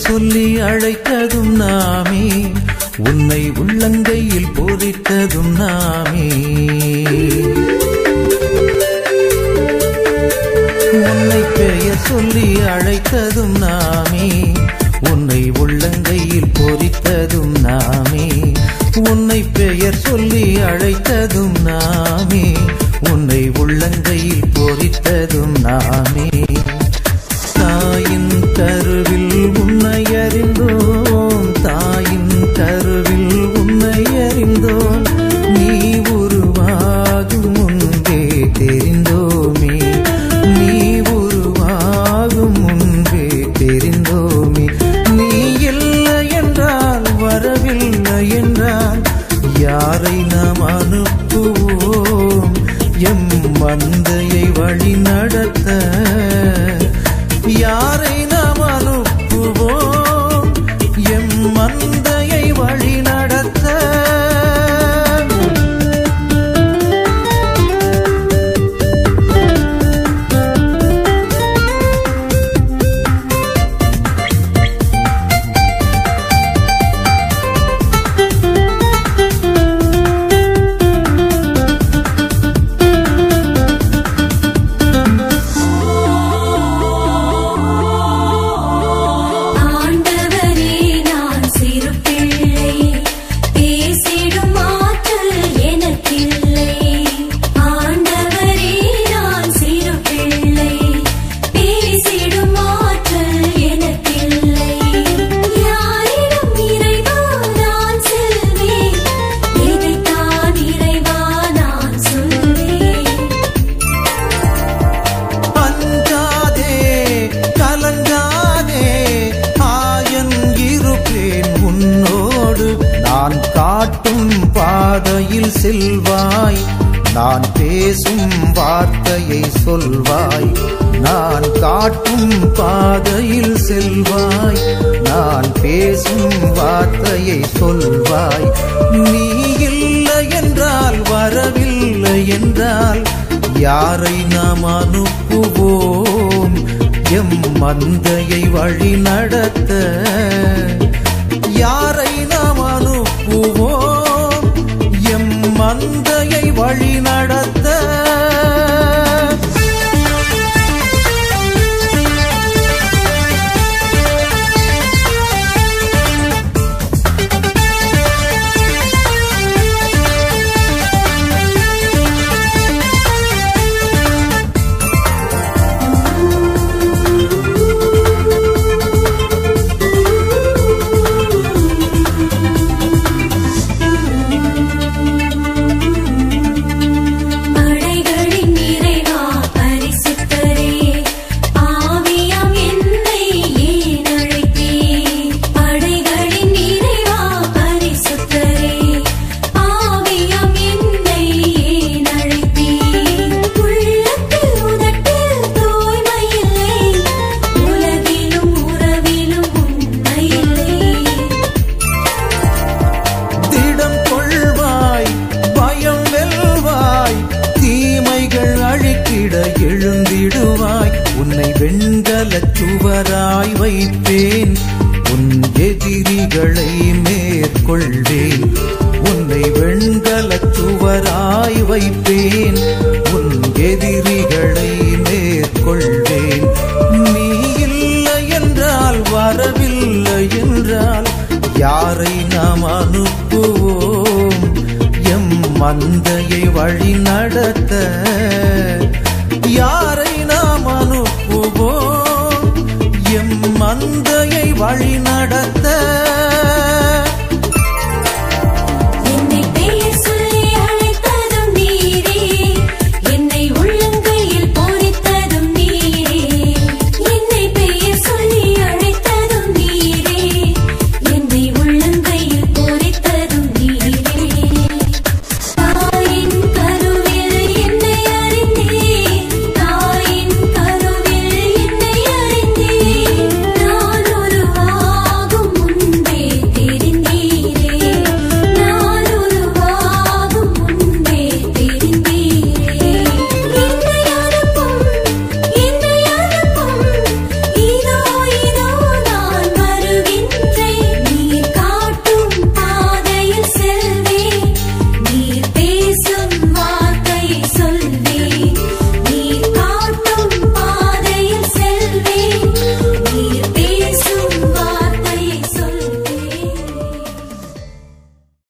சொல்லி அழைத்ததும் நாமே உன்னை உள்ளங்கையில் பொறித்ததும் நாமே உன்னை பெயர் சொல்லி அழைத்ததும் நாமே உன்னை உள்ளங்கையில் பொறித்ததும் நாமே உன்னை பெயர் சொல்லி அழைத்ததும் நாமே உன்னை உள்ளங்கையில் பொறித்ததும் நாமே தாயின் கருவில் உன்னை அறிந்தோம் தாயின் கருவில் உன்னை அறிந்தோம் நீ உருவாகும் முன்பே தெரிந்தோமே நீ உருவாகும் முன்பே தெரிந்தோமே நீ இல்லை என்றால் வரவில்லை என்றால் யாரை நாம் அனுப்புவோம் எம் மந்தையை வழி நடத்த யாரை நாம் அனுப்புவோம் எம் மந்தையை வழி நடத்த ஆண்டவரே நான் சிறு பிள்ளை பேசிடும் ஆற்றல் எனக்கில்லை ஆண்டவரே நான் சிறு பிள்ளை பேசிடும் ஆற்றல் எனக்கில்லை யாரிடம் இறைவா நான் செல்வேன் இதைத்தான் இறைவா நான் சொல்வேன் அஞ்சாதே கலங்காதே ஆயன் இருப்பேன் உன்னோடு நான் காட்டும் பாதையில் செல்வாய் நான் பேசும் வார்த்தையை சொல்வாய் நான் காட்டும் பாதையில் செல்வாய் நான் பேசும் வார்த்தையை சொல்வாய் நீ இல்லை என்றால் வரவில்லை என்றால் யாரை நாம் அனுப்புவோம் எம் மந்தையை வழி நடத்த யாரை நாம் அனுப்புவோம் எம் மந்தையை வழி நடத்த படைகளின் நிறைவா பரிசுத்தரே ஆவியாம் என்னை ஏன் அழைத்தீர் படைகளின் நிறைவா பரிசுத்தரே ஆவியாம் என்னை ஏன் அழைத்தீர் உள்ளத்தில் உதட்டில் தூய்மையில்லை உலகிலும் உறவிலும் உண்மையில்லை திடம் கொள்வாய் பயம் வெல்வாய் தீமைகள் அழித்திட எழுந்திடுவாய் உன்னை வெண்கலச் சுவராய் வைப்பேன் உன் எதிரிகளை மேற்கொள்வேன் உன்னை வெண்கலச் சுவராய் வைப்பேன் உன் எதிரிகளை மேற்கொள்வேன் நீ இல்லை என்றால் வரவில்லை என்றால் யாரை நாம் அனுப்புவோம் எம் மந்தையை வழி நடத்த யாரை நாம் அனுப்புவோம் எம் மந்தையை வழி நடத்த